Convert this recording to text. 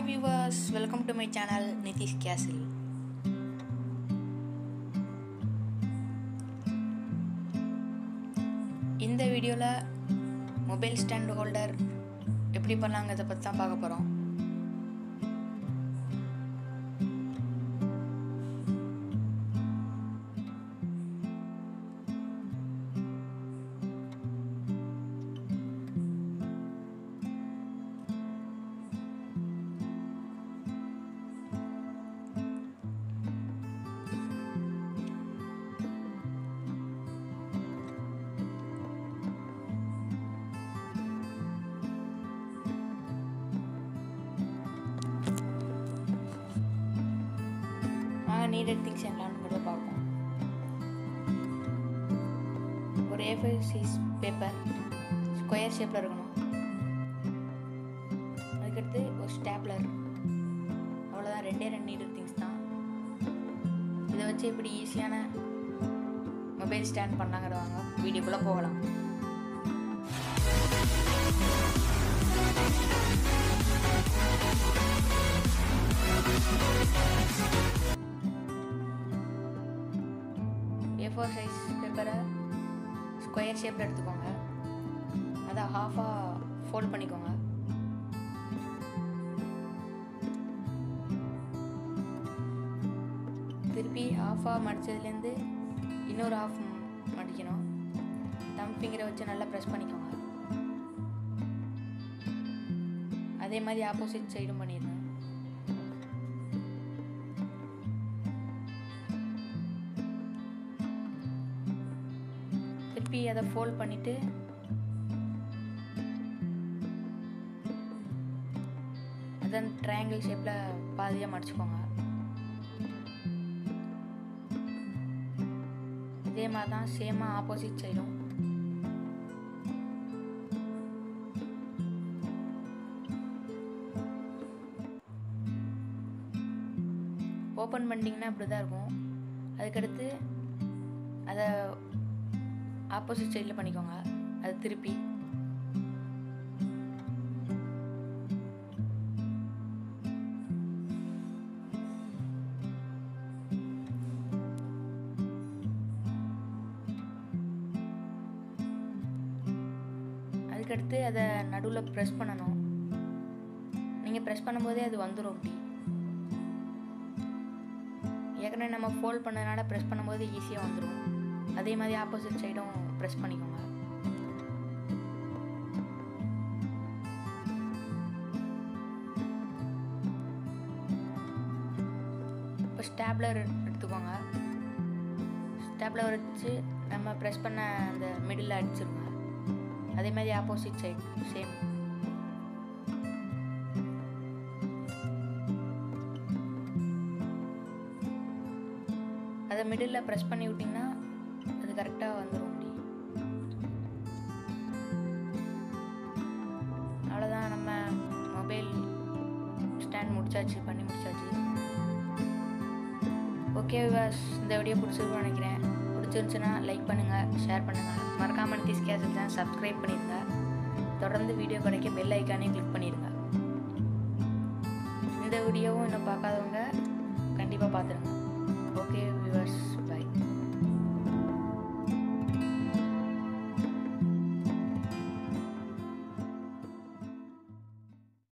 viewers welcome to my channel Nithish கேசில் இந்த வீடியோவில் மொபைல் ஸ்டாண்ட் ஹோல்டர் எப்படி பண்ணலாங்கிறத பற்றி தான் பார்க்க போகிறோம் நாங்கள் நீடட் திங்ஸ் என்னன்னு கூட பார்ப்போம் ஒரு A five size paper square ஷேப்பில் இருக்கணும் அதுக்கடுத்து ஒரு ஸ்டாப்லர் அவ்வளோதான் ரெண்டே ரெண்டு நீடட் திங்ஸ் தான் இதை வச்சு எப்படி ஈஸியான மொபைல் ஸ்டாண்ட் பண்ணாங்கிற வாங்க வீடியோக்குள்ளே போகலாம் ஏ ஃபோர் சைஸ் பேப்பரை ஸ்கொயர் ஷேப்பில் எடுத்துக்கோங்க அதை ஹாஃபாக ஃபோல்ட் பண்ணிக்கோங்க திருப்பி ஹாஃபாக மடித்ததுலேருந்து இன்னொரு ஹாஃப் மடிக்கணும் தம் ஃபிங்கரை வச்சு நல்லா ப்ரெஸ் பண்ணிக்கோங்க அதே மாதிரி ஆப்போசிட் சைடும் பண்ணிடுங்க திருப்பி அதை ஃபோல்ட் பண்ணிவிட்டு அதான் ட்ரையாங்கிள் ஷேப்பில் பாதியாக மடிச்சுக்கோங்க இதே மாதிரி தான் சேமாக ஆப்போசிட் சைடும் ஓப்பன் பண்ணிட்டீங்கன்னா இப்படி தான் இருக்கும் அதுக்கடுத்து அதை ஆப்போசிட் சைடில் பண்ணிக்கோங்க அது திருப்பி அதுக்கடுத்து அதை நடுவில் ப்ரெஸ் பண்ணணும் நீங்கள் ப்ரெஸ் பண்ணும்போதே அது வந்துடும் அப்படி ஏற்கனவே நம்ம ஃபோல்ட் பண்ணதுனால ப்ரெஸ் பண்ணும்போது ஈஸியாக வந்துடும் அதே மாதிரி ஆப்போசிட் சைடும் ப்ரெஸ் பண்ணிக்கோங்க இப்போ ஸ்டாப்லர் எடுத்துக்கோங்க ஸ்டாப்லர் வச்சு நம்ம ப்ரெஸ் பண்ண அந்த மிடில் அடிச்சிருங்க அதே மாதிரி ஆப்போசிட் சைட் சேம் அதை மிடில் ப்ரெஸ் பண்ணி விட்டிங்கன்னா அது கரெக்டாக வந்துடும் அப்படி அவ்வளோதான் நம்ம மொபைல் ஸ்டாண்ட் முடிச்சாச்சு பண்ணி முடிச்சாச்சு ஓகே வாஸ் இந்த வீடியோ பிடிச்சிருக்கும்னு நினைக்கிறேன் பிடிச்சிருந்துச்சுன்னா லைக் பண்ணுங்கள் ஷேர் பண்ணுங்கள் மறக்காமல் நிதிஷ் கேசல் தான் சப்ஸ்கிரைப் பண்ணிடுங்க தொடர்ந்து வீடியோ கிடைக்க பெல் ஐக்கானே கிளிக் பண்ணிடுங்க இந்த வீடியோவும் இன்னும் பார்க்காதவங்க கண்டிப்பாக பார்த்துருங்க